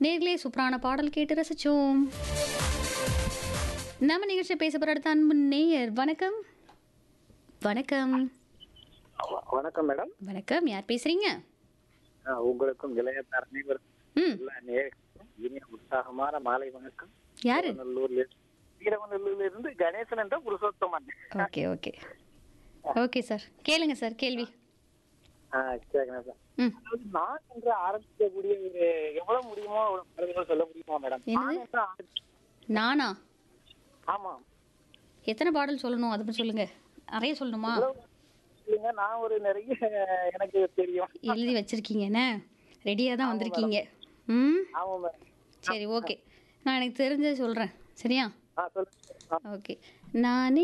நேர்களே சூப்பரான பாடல் கேட்டு ரசிச்சோம் நம்ம நிகழ்ச்சி பேச போகிற அடுத்த அன்பு நேயர் வணக்கம் வணக்கம் வ- வணக்கம் மேடம் வணக்கம் யார் பேசுறீங்க ஆ, உங்களுக்கும் இளைய அனைவருக்கும் ம் எல்லா நேயர்களுக்கும் இனிய உற்சாகமான மாலை வணக்கம் யாரு வீரவநல்லூர்ல இருந்து- வீரவநல்லூர்ல இருந்து கணேசன் என்ற Purushothaman okay okay okay sir கேளுங்க சார் கேள்வி ஆ, கேக்குறேன் சார். ம் அதாவது நான் என்று ஆரம்பிக்கக்கூடிய ஒரு எவ்வளவு முடியுமோ அவ்வளவு பாடல்கள் சொல்ல முடியுமா மேடம் என்னது? நான் என்று ஆரம்பி- நானா ஆமா எத்தனை பாடல் சொல்லணும் அதை பற்றி சொல்லுங்க நிறைய சொல்லணுமா இல்லைங்க நான் ஒரு நிறைய எனக்கு தெரியும் எழுதி வச்சிருக்கீங்க என்ன ரெடியாக தான் வந்திருக்கீங்க ம் ஆமா மேடம் சரி ஓகே நான் எனக்கு தெரிஞ்சதை சொல்கிறேன் சரியா ஆ சொல்லுங்க ஆ, ஓகே நானே